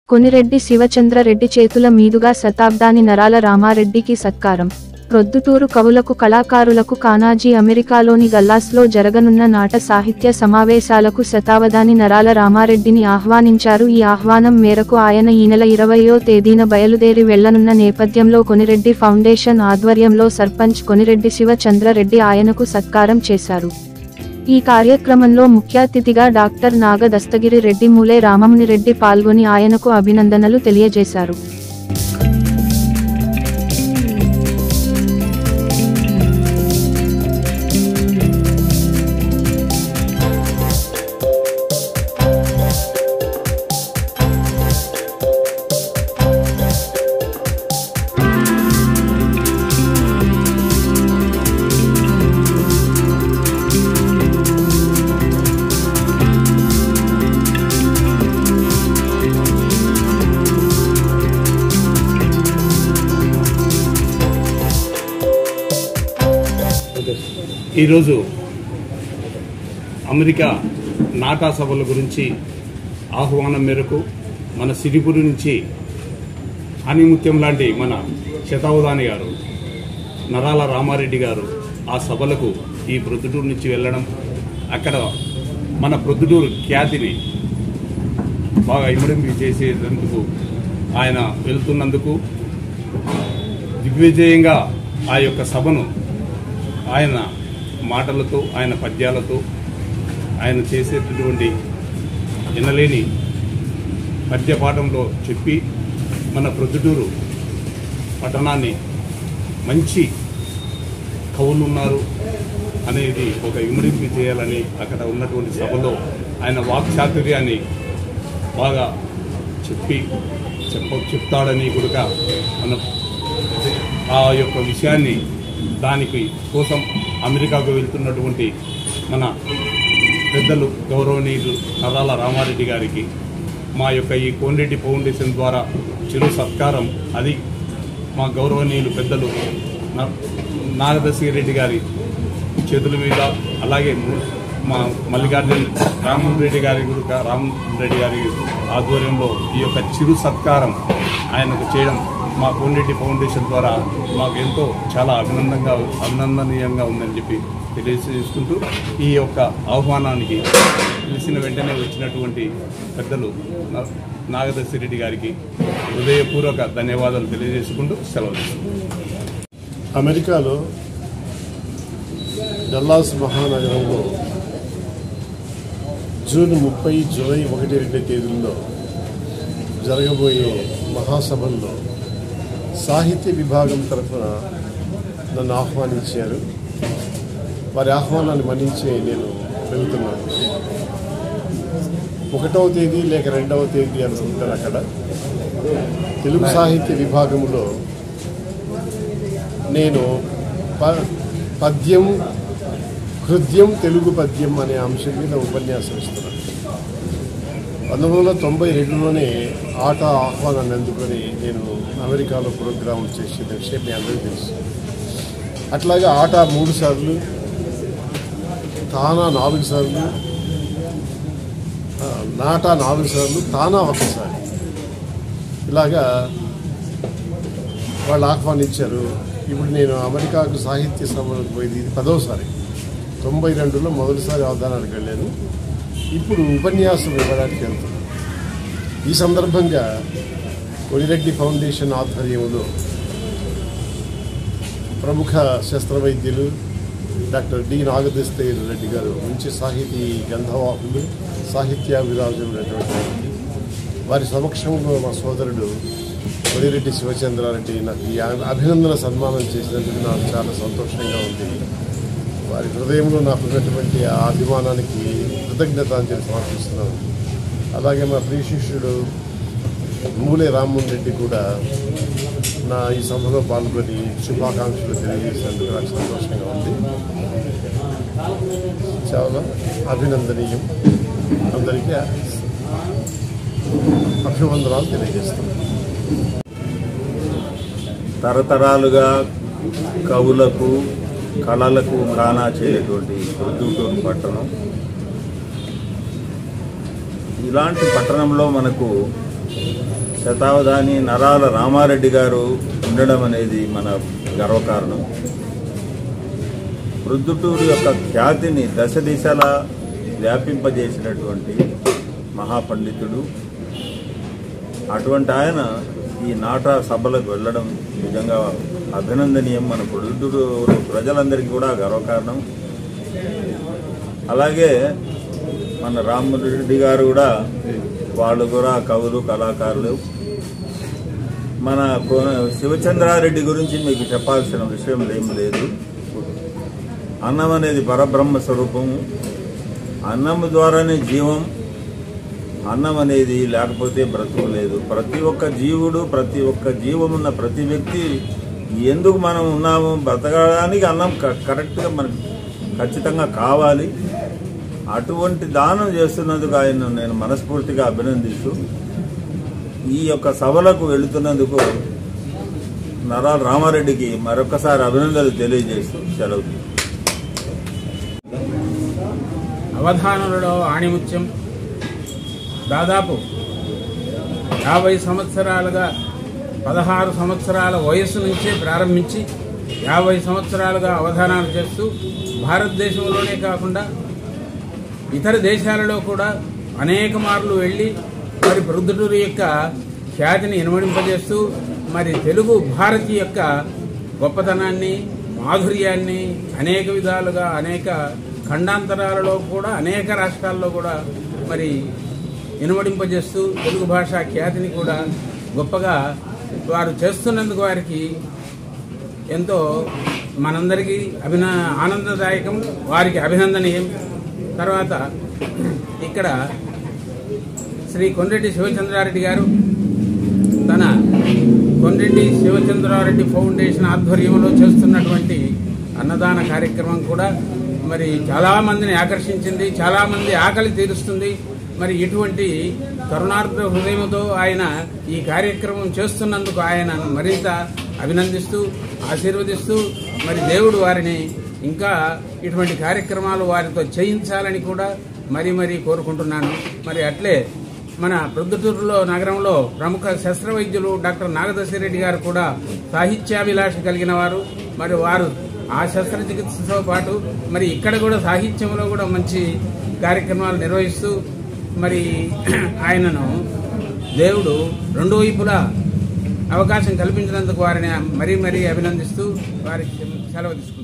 కొనిరెడ్డి శివచంద్రరెడ్డి చేతుల మీదుగా శతాబ్దాని నరాల రామారెడ్డికి సత్కారం ప్రొద్దుటూరు కవులకు కళాకారులకు కానాజీ అమెరికాలోని గల్లాస్లో జరగనున్న నాట సాహిత్య సమావేశాలకు శతావధాని నరాల రామారెడ్డిని ఆహ్వానించారు ఈ ఆహ్వానం మేరకు ఆయన ఈ నెల ఇరవయో తేదీన బయలుదేరి వెళ్లనున్న నేపథ్యంలో కొనిరెడ్డి ఫౌండేషన్ ఆధ్వర్యంలో సర్పంచ్ కొనిరెడ్డి శివచంద్రరెడ్డి ఆయనకు సత్కారం చేశారు ఈ కార్యక్రమంలో ముఖ్య అతిథిగా డాక్టర్ నాగ దస్తగిరి రెడ్డి మూలే రామముని రెడ్డి పాల్గొని ఆయనకు అభినందనలు తెలియజేశారు ఈరోజు అమెరికా నాటా సభల గురించి ఆహ్వానం మేరకు మన సిరిపురి నుంచి ఆనిముత్యం లాంటి మన శతావధాని గారు నరాల రామారెడ్డి గారు ఆ సభలకు ఈ ప్రొద్దుటూరు నుంచి వెళ్ళడం అక్కడ మన ప్రొద్దుటూరు ఖ్యాతిని బాగా ఇమడింపు చేసేందుకు ఆయన వెళ్తున్నందుకు దిగ్విజయంగా ఆ యొక్క సభను ఆయన మాటలతో ఆయన పద్యాలతో ఆయన చేసేటటువంటి వినలేని పద్యపాఠంలో చెప్పి మన ప్రొద్దుటూరు పట్టణాన్ని మంచి కవులు ఉన్నారు అనేది ఒక ఇమడింపు చేయాలని అక్కడ ఉన్నటువంటి సభలో ఆయన వాక్చాతుర్యాన్ని బాగా చెప్పి చెప్ప చెప్తాడని కూడా మనం ఆ యొక్క విషయాన్ని దానికి కోసం అమెరికాకు వెళ్తున్నటువంటి మన పెద్దలు గౌరవనీయులు నరాల రామారెడ్డి గారికి మా యొక్క ఈ కోన్రెడ్డి ఫౌండేషన్ ద్వారా చిరు సత్కారం అది మా గౌరవనీయులు పెద్దలు నా- నాగదర్శి రెడ్డి గారి చేతుల మీద అలాగే మా మల్లికార్జున రామ్మోహన్ రెడ్డి గారి కూడా రామ్మోహన్ రెడ్డి గారి ఆధ్వర్యంలో ఈ యొక్క చిరు సత్కారం ఆయనకు చేయడం మా కోన్రెడ్డి ఫౌండేషన్ ద్వారా మాకు ఎంతో చాలా అభినందంగా అభినందనీయంగా ఉందని చెప్పి తెలియజేసుకుంటూ ఈ యొక్క ఆహ్వానానికి తెలిసిన వెంటనే వచ్చినటువంటి పెద్దలు నా- నాగదర్శి రెడ్డి గారికి హృదయపూర్వక ధన్యవాదాలు తెలియజేసుకుంటూ సెలవు తీసుకుంటాను. అమెరికాలో డల్లాస్ మహానగరంలో జూన్ ముప్పై జూలై ఒకటి రెండు తేదీల్లో జరగబోయే మహాసభల్లో సాహిత్య విభాగం తరఫున నన్ను ఆహ్వానించారు వారి ఆహ్వానాన్ని మన్నించి నేను వెళ్తున్నాను ఒకటవ తేదీ లేక రెండవ తేదీ అనుకుంటాను అక్కడ తెలుగు సాహిత్య విభాగంలో నేను ప- పద్యం హృదయం తెలుగు పద్యం అనే అంశం మీద ఉపన్యాసం ఇస్తున్నాను పంతొమ్మిది వందల తొంభై రెండులోనే ఆట ఆహ్వానాన్ని అందుకొని నేను అమెరికాలో ప్రోగ్రాం చేసిన విషయం మీ అందరికీ తెలుసు అట్లాగే ఆట మూడు సార్లు తానా నాలుగు సార్లు ఆ, నాటా నాలుగు సార్లు తానా ఒకసారి ఇలాగా వాళ్ళు ఆహ్వానించారు ఇప్పుడు నేను అమెరికాకు సాహిత్య సభలకు పోయింది ఇది పదవసారి తొంభై రెండులో మొదటిసారి అవధానానికి వెళ్ళాను ఇప్పుడు ఉపన్యాసం ఇవ్వడానికి వెళ్తున్నాను ఈ సందర్భంగా కొడిరెడ్డి ఫౌండేషన్ ఆధ్వర్యంలో ప్రముఖ శస్త్రవైద్యులు డాక్టర్ డి నాగదస్తగిరి రెడ్డి గారు మంచి సాహితీ గంధవాహులు సాహిత్యాభిరాజులైనటువంటి వ్యక్తి వారి సమక్షంలో మా సోదరుడు కొడిరెడ్డి శివచంద్రారెడ్డి నాకు ఈ అభినందన సన్మానం చేసినందుకు నాకు చాలా సంతోషంగా ఉంది వారి హృదయంలో నాకు ఉన్నటువంటి ఆ అభిమానానికి కృతజ్ఞతాంజలి సమర్పిస్తున్నాను అలాగే మా ప్రియ శిష్యుడు మూలే రామ్మోహన్ రెడ్డి కూడా నా ఈ సభలో పాల్గొని శుభాకాంక్షలు తెలియజేసినందుకు నాకు సంతోషంగా ఉంది చాలా అభినందనీయం అందరికీ అభివందనాలు తెలియజేస్తున్నాను తరతరాలుగా కవులకు కళలకు కానాచేటువంటి ప్రొద్దుటూరు పట్టణం ఇలాంటి పట్టణంలో మనకు శతావధాని నరాల రామారెడ్డి గారు ఉండడం అనేది మన గర్వకారణం ప్రొద్దుటూరు యొక్క ఖ్యాతిని దశ దిశలా వ్యాపింపజేసినటువంటి మహాపండితుడు అటువంటి ఆయన ఈ నాట సభలకు వెళ్ళడం నిజంగా అభినందనీయం మన ప్రొద్దుటూరు ప్రజలందరికీ కూడా గర్వకారణం అలాగే మన రామరెడ్డి గారు కూడా వాళ్ళు కూడా కవులు కళాకారులు మన కో- శివచంద్రారెడ్డి గురించి మీకు చెప్పాల్సిన విషయం ఏం లేదు అన్నం అనేది పరబ్రహ్మ స్వరూపము అన్నం ద్వారానే జీవం అన్నం అనేది లేకపోతే బ్రతుకు లేదు ప్రతి ఒక్క జీవుడు ప్రతి ఒక్క జీవం ఉన్న ప్రతి వ్యక్తి ఎందుకు మనం ఉన్నాము బ్రతకడానికి అన్నం క- కరెక్ట్గా మనకు ఖచ్చితంగా కావాలి అటువంటి దానం చేస్తున్నందుకు ఆయన నేను మనస్ఫూర్తిగా అభినందిస్తూ ఈ యొక్క సభలకు వెళుతున్నందుకు నరాల రామారెడ్డికి మరొకసారి అభినందనలు తెలియజేస్తూ సెలవు అవధానులలో ఆణిముత్యం దాదాపు యాభై సంవత్సరాలుగా పదహారు సంవత్సరాల వయస్సు నుంచే ప్రారంభించి యాభై సంవత్సరాలుగా అవధానాలు చేస్తూ భారతదేశంలోనే కాకుండా ఇతర దేశాలలో కూడా అనేక మార్లు వెళ్ళి మరి ప్రొద్దుటూరు యొక్క ఖ్యాతిని ఇనుమడింపజేస్తూ మరి తెలుగు భారతి యొక్క గొప్పతనాన్ని మాధుర్యాన్ని అనేక విధాలుగా అనేక ఖండాంతరాలలో కూడా అనేక రాష్ట్రాల్లో కూడా మరి ఇనుమడింపజేస్తూ తెలుగు భాష ఖ్యాతిని కూడా గొప్పగా వారు చేస్తున్నందుకు వారికి ఎంతో మనందరికీ అభిన ఆనందదాయకం వారికి అభినందనీయం తర్వాత ఇక్కడ శ్రీ కొండ్రెడ్డి శివచంద్రారెడ్డి గారు తన కొండ్రెడ్డి శివచంద్రారెడ్డి ఫౌండేషన్ ఆధ్వర్యంలో చేస్తున్నటువంటి అన్నదాన కార్యక్రమం కూడా మరి చాలా మందిని ఆకర్షించింది చాలా మంది ఆకలి తీరుస్తుంది మరి ఇటువంటి కరుణార్థ హృదయంతో ఆయన ఈ కార్యక్రమం చేస్తున్నందుకు ఆయనను మరింత అభినందిస్తూ ఆశీర్వదిస్తూ మరి దేవుడు వారిని ఇంకా ఇటువంటి కార్యక్రమాలు వారితో చేయించాలని కూడా మరీ మరీ కోరుకుంటున్నాను మరి అట్లే మన ప్రొద్దుటూరులో నగరంలో ప్రముఖ శస్త్రవైద్యులు డాక్టర్ నాగదశిరెడ్డి గారు కూడా సాహిత్యాభిలాష కలిగిన వారు మరి వారు ఆ శస్త్రచికిత్సతో పాటు మరి ఇక్కడ కూడా సాహిత్యంలో కూడా మంచి కార్యక్రమాలు నిర్వహిస్తూ మరి ఆయనను దేవుడు రెండు వైపులా అవకాశం కల్పించినందుకు వారిని మరీ మరీ అభినందిస్తూ వారికి సెలవు తీసుకుంటాను